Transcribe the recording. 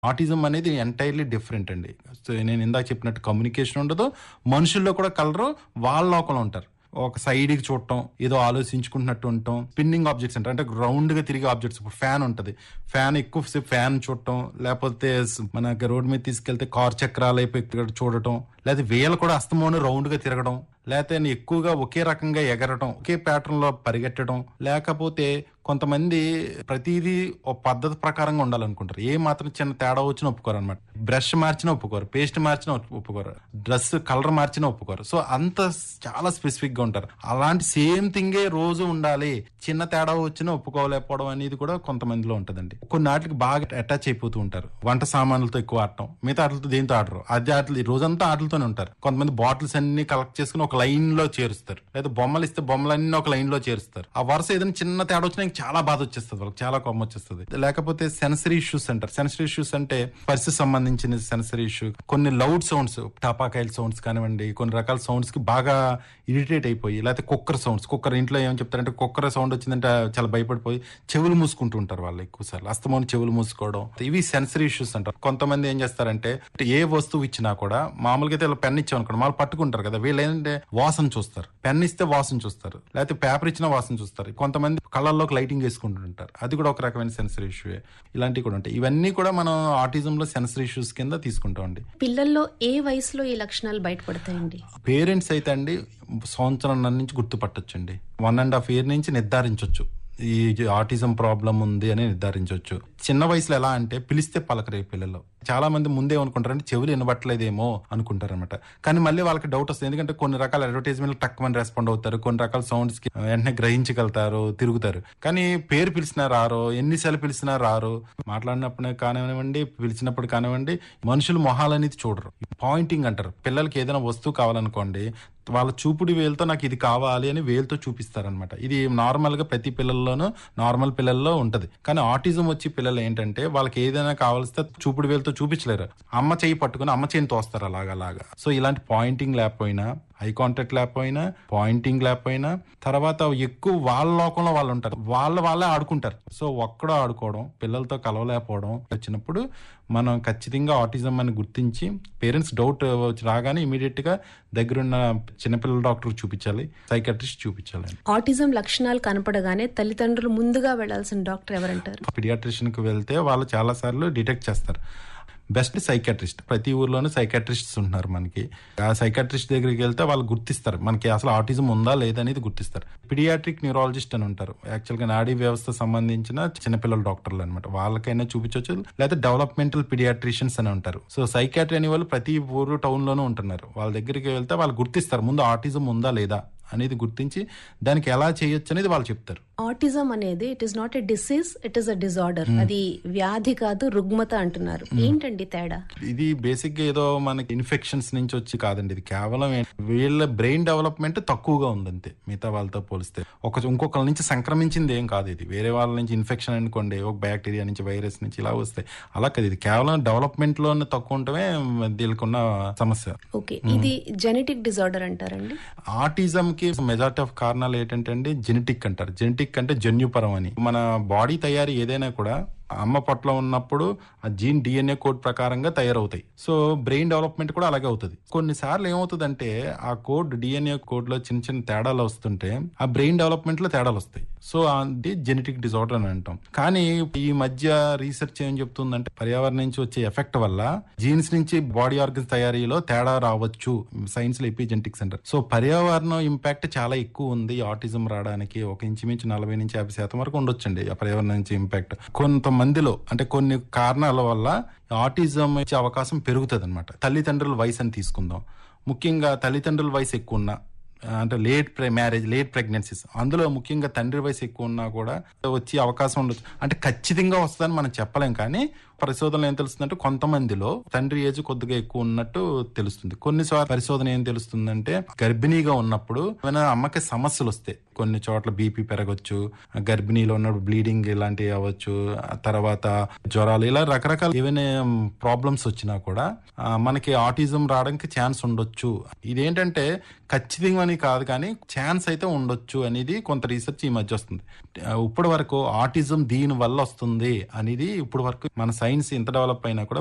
autism అనేది entirely different అండి so నేను ఇందాక చెప్పినట్టు కమ్యూనికేషన్ ఉండదు మనుషుల్లో కూడా కలరు వాళ్ళ లోపల ఉంటారు ఒక సైడ్ కి చూడటం ఏదో ఆలోచించుకుంటున్నట్టు ఉండటం స్పిన్నింగ్ ఆబ్జెక్ట్స్ అంటారు అంటే రౌండ్ గా తిరిగే ఆబ్జెక్ట్స్ ఇప్పుడు ఫ్యాన్ ఉంటది ఫ్యాన్ ఎక్కువసేపు ఫ్యాన్ చూడటం లేకపోతే స్- మనకి రోడ్ మీద తీసుకెళ్తే కార్ చక్రాలు అయిపోయి ఇక్కడ చూడటం లేకపోతే వేలు కూడా అస్తమాను రౌండ్ గా తిరగడం లేకపోతే ఎక్కువగా ఒకే రకంగా ఎగరటం ఒకే ప్యాటర్న్ లో పరిగెట్టడం లేకపోతే కొంతమంది ప్రతిదీ ఒక పద్ధతి ప్రకారంగా ఉండాలనుకుంటారు ఏ మాత్రం చిన్న తేడా వచ్చినా ఒప్పుకోరు అనమాట బ్రష్ మార్చినా ఒప్పుకోరు పేస్ట్ మార్చినా ఒప్పు- ఒప్పుకోరు డ్రెస్ కలర్ మార్చినా ఒప్పుకోరు సో అంత చాలా స్పెసిఫిక్ గా ఉంటారు అలాంటి సేమ్ థింగే రోజు ఉండాలి చిన్న తేడా వచ్చినా ఒప్పుకోలేకపోవడం అనేది కూడా కొంతమందిలో ఉంటదండి కొన్ని ఆటలకి బాగా అటాచ్ అయిపోతూ ఉంటారు వంట సామాన్లతో ఎక్కువ ఆడటం మిగతా ఆటలతో దేంతో ఆడరు అదే ఆటలు ఈ రోజంతా ఆటలతోనే ఉంటారు కొంతమంది బాటిల్స్ అన్ని కలెక్ట్ చేసుకుని ఒక లైన్ లో చేరుస్తారు లేదా బొమ్మలు ఇస్తే బొమ్మలన్నీ ఒక లైన్ లో చేరుస్తారు ఆ వరుస ఏదైనా చిన్న తేడా వచ్చినా ఇంక చాలా బాధ వచ్చేస్తుంది వాళ్ళకి చాలా కోపం వచ్చేస్తుంది లేకపోతే సెన్సరీ ఇష్యూస్ అంటారు సెన్సరీ ఇష్యూస్ అంటే పరిస్థితి సంబంధించిన సెన్సరీ ఇష్యూ కొన్ని లౌడ్ సౌండ్స్ టపాకాయల సౌండ్స్ కానివ్వండి కొన్ని రకాల సౌండ్స్ కి బాగా ఇరిటేట్ అయిపోయి లేకపోతే కుక్కర్ సౌండ్స్ కుక్కర్ ఇంట్లో ఏం చెప్తారంటే కుక్కర్ సౌండ్ వచ్చిందంటే చాలా భయపడిపోయి చెవులు మూసుకుంటూ ఉంటారు వాళ్ళు ఎక్కువ సార్లు అస్తమాను చెవులు మూసుకోవడం ఇవి సెన్సరీ ఇష్యూస్ అంటారు కొంతమంది ఏం చేస్తారంటే ఏ వస్తువు ఇచ్చినా కూడా మామూలుగా అయితే పెన్ ఇచ్చాం అనుకోండి వాళ్ళు పట్టుకుంటారు కదా వీళ్ళు ఏంటంటే వాసన చూస్తారు పెన్ ఇస్తే వాసన చూస్తారు లేకపోతే పేపర్ ఇచ్చినా వాసన చూస్తారు కొంతమంది కళ్ళల్లోకి లైటింగ్ వేసుకుంటుంటారు అది కూడా ఒక రకమైన సెన్సరీ ఇష్యూ ఇలాంటివి కూడా ఉంటాయి ఇవన్నీ కూడా మనం ఆటిజం లో సెన్సరీ ఇష్యూస్ కింద తీసుకుంటామండి పిల్లల్లో ఏ వయసులో ఈ లక్షణాలు బయటపడతాయండి పేరెంట్స్ అయితే అండి సంవత్సరం నుంచి గుర్తుపట్టొచ్చండి వన్ అండ్ హాఫ్ ఇయర్ నుంచి నిర్ధారించవచ్చు ఈ ఆటిజం ప్రాబ్లం ఉంది అని నిర్ధారించవచ్చు చిన్న వయసులో ఎలా అంటే పిలిస్తే పలకరే పిల్లలు చాలా మంది ముందే అనుకుంటారంటే చెవులు వినబట్టలేదేమో అనుకుంటారు అనమాట కానీ మళ్ళీ వాళ్ళకి డౌట్ వస్తుంది ఎందుకంటే కొన్ని రకాల అడ్వర్టైజ్మెంట్ తక్కువ రెస్పాండ్ అవుతారు కొన్ని రకాల సౌండ్స్ కి వెంటనే గ్రహించగలుగుతారు తిరుగుతారు కానీ పేరు పిలిచినా రారు ఎన్నిసార్లు పిలిచినా రారు మాట్లాడినప్పుడు కానివ్వండి పిలిచినప్పుడు కానివ్వండి మనుషులు మొహాలు అనేది చూడరు పాయింటింగ్ అంటారు పిల్లలకి ఏదైనా వస్తువు కావాలనుకోండి వాళ్ళ చూపుడు వేలుతో నాకు ఇది కావాలి అని వేలుతో చూపిస్తారనమాట ఇది నార్మల్ గా ప్రతి పిల్లల్లోనూ నార్మల్ పిల్లల్లో ఉంటది కానీ ఆటిజం వచ్చి పిల్లలు ఏంటంటే వాళ్ళకి ఏదైనా కావాల్స్తే చూపుడు వేలుతో చూపించలేరు అమ్మ చెయ్యి పట్టుకుని అమ్మ చేయిని తోస్తారు అలాగా అలాగా సో ఇలాంటి పాయింటింగ్ లేకపోయినా ఐ కాంటాక్ట్ లేకపోయినా పాయింటింగ్ లేకపోయినా తర్వాత ఎక్కువ వాళ్ళ లోకంలో వాళ్ళు ఉంటారు వాళ్ళ వాళ్ళే ఆడుకుంటారు సో ఒక్కడో ఆడుకోవడం పిల్లలతో కలవలేకపోవడం వచ్చినప్పుడు మనం ఖచ్చితంగా ఆటిజం అని గుర్తించి పేరెంట్స్ డౌట్ రాగానే ఇమీడియట్ గా దగ్గరున్న చిన్నపిల్లల డాక్టర్ చూపించాలి సైకాట్రిస్ట్ చూపించాలి ఆటిజం లక్షణాలు కనపడగానే తల్లిదండ్రులు ముందుగా వెళ్లాల్సిన డాక్టర్ ఎవరంటారు పిడియాట్రిషియన్ కి వెళ్తే వాళ్ళు చాలా సార్లు డిటెక్ట్ చేస్తారు బెస్ట్ సైకాట్రిస్ట్ ప్రతి ఊర్లోనూ సైకాట్రిస్ట్స్ ఉంటున్నారు మనకి ఆ సైకాట్రిస్ట్ దగ్గరికి వెళ్తే వాళ్ళు గుర్తిస్తారు మనకి అసలు ఆటిజం ఉందా లేదా అనేది గుర్తిస్తారు పిడియాట్రిక్ న్యూరాలజిస్ట్ అని ఉంటారు యాక్చువల్ గా నాడీ వ్యవస్థ సంబంధించిన చిన్నపిల్లల డాక్టర్లు అనమాట వాళ్ళకైనా చూపించవచ్చు లేదా డెవలప్మెంటల్ పిడియాట్రిషియన్స్ అని ఉంటారు సో సైకాట్రీ అనే వాళ్ళు ప్రతి ఊరు టౌన్ లోనూ ఉంటున్నారు వాళ్ళ దగ్గరికి వెళ్తే వాళ్ళు గుర్తిస్తారు ముందు ఆటిజం ఉందా లేదా అనేది గుర్తించి దానికి ఎలా చేయొచ్చు అనేది వాళ్ళు చెప్తారు ఆటిజం అనేది it is not a disease it is a disorder అది వ్యాధి కాదు రుగ్మత అంటున్నారు ఏంటండి తేడా ఇది బేసిక్ గా ఏదో మనకి ఇన్ఫెక్షన్స్ నుంచి వచ్చి కాదండి ఇది కేవలం ఏ- వీళ్ళ బ్రెయిన్ డెవలప్మెంట్ తక్కువగా ఉందంతే మిగతా వాళ్ళతో పోలిస్తే ఒక ఇంకొకరి నుంచి సంక్రమించింది ఏం కాదు ఇది వేరే వాళ్ళ నుంచి ఇన్ఫెక్షన్ అనుకోండి ఒక బ్యాక్టీరియా నుంచి వైరస్ నుంచి ఇలా వస్తాయి అలా కాదు ఇది కేవలం డెవలప్మెంట్ లోనే తక్కువ ఉండటమే దీనికున్న సమస్య ఓకే ఇది జెనెటిక్ డిజార్డర్ అంటారండి ఆటిజం కి మెజారిటీ ఆఫ్ కారణాలు ఏంటంటే అండి జెనెటిక్ అంటారు జెనెటిక్ అంటే జన్యుపరం అని మన బాడీ తయారీ ఏదైనా కూడా అమ్మ పొట్టలో ఉన్నప్పుడు ఆ జీన్ డిఎన్ఏ కోడ్ ప్రకారంగా తయారవుతాయి సో బ్రెయిన్ డెవలప్మెంట్ కూడా అలాగే అవుతుంది కొన్నిసార్లు ఏమవుతుందంటే ఆ కోడ్ డిఎన్ఏ కోడ్ లో చిన్న చిన్న తేడాలు వస్తుంటే ఆ బ్రెయిన్ డెవలప్మెంట్ లో తేడాలు వస్తాయి సో అది జెనెటిక్ డిజార్డర్ అని అంటాం కానీ ఈ మధ్య రీసెర్చ్ ఏం చెప్తుందంటే పర్యావరణం నుంచి వచ్చే ఎఫెక్ట్ వల్ల జీన్స్ నుంచి బాడీ ఆర్గన్స్ తయారీలో తేడా రావచ్చు సైన్స్ లో ఎపిజెనెటిక్స్ అంటారు సో పర్యావరణం ఇంపాక్ట్ చాలా ఎక్కువ ఉంది ఆటిజం రావడానికి ఒక ఇంచుమించు నలభై నుంచి యాభై శాతం వరకు ఉండొచ్చండి ఆ పర్యావరణం నుంచి ఇంపాక్ట్ కొంతమందిలో అంటే కొన్ని కారణాల వల్ల ఆటిజం వచ్చే అవకాశం పెరుగుతుంది అనమాట తల్లిదండ్రుల వయసు అని తీసుకుందాం ముఖ్యంగా తల్లిదండ్రుల వయసు ఎక్కువ ఉన్న అంటే లేట్ మ్యారేజ్ లేట్ ప్రెగ్నెన్సీస్ అందులో ముఖ్యంగా తండ్రి వయసు ఎక్కువ ఉన్నా కూడా వచ్చే అవకాశం ఉండొచ్చు అంటే ఖచ్చితంగా వస్తుందని మనం చెప్పలేం కానీ పరిశోధనలు ఏం తెలుస్తుందంటే కొంతమందిలో తండ్రి ఏజ్ కొద్దిగా ఎక్కువ ఉన్నట్టు తెలుస్తుంది కొన్నిసార్లు పరిశోధన ఏం తెలుస్తుందంటే గర్భిణీగా ఉన్నప్పుడు ఏమైనా అమ్మకి సమస్యలు వస్తాయి కొన్ని చోట్ల బీపీ పెరగచ్చు గర్భిణీలో ఉన్నప్పుడు బ్లీడింగ్ ఇలాంటివి అవ్వచ్చు ఆ తర్వాత జ్వరాలు ఇలా రకరకాల ఏవైనా ప్రాబ్లమ్స్ వచ్చినా కూడా ఆ, మనకి ఆటిజం రావడానికి ఛాన్స్ ఉండొచ్చు ఇదేంటంటే ఖచ్చితంగా అని కాదు కానీ ఛాన్స్ అయితే ఉండొచ్చు అనేది కొంత రీసెర్చ్ ఈ మధ్య వస్తుంది ఆ, ఇప్పటి వరకు ఆటిజం దీని వల్ల వస్తుంది అనేది ఇప్పటి వరకు మన సైన్స్ సైన్స్ ఇంత డెవలప్ అయినా కూడా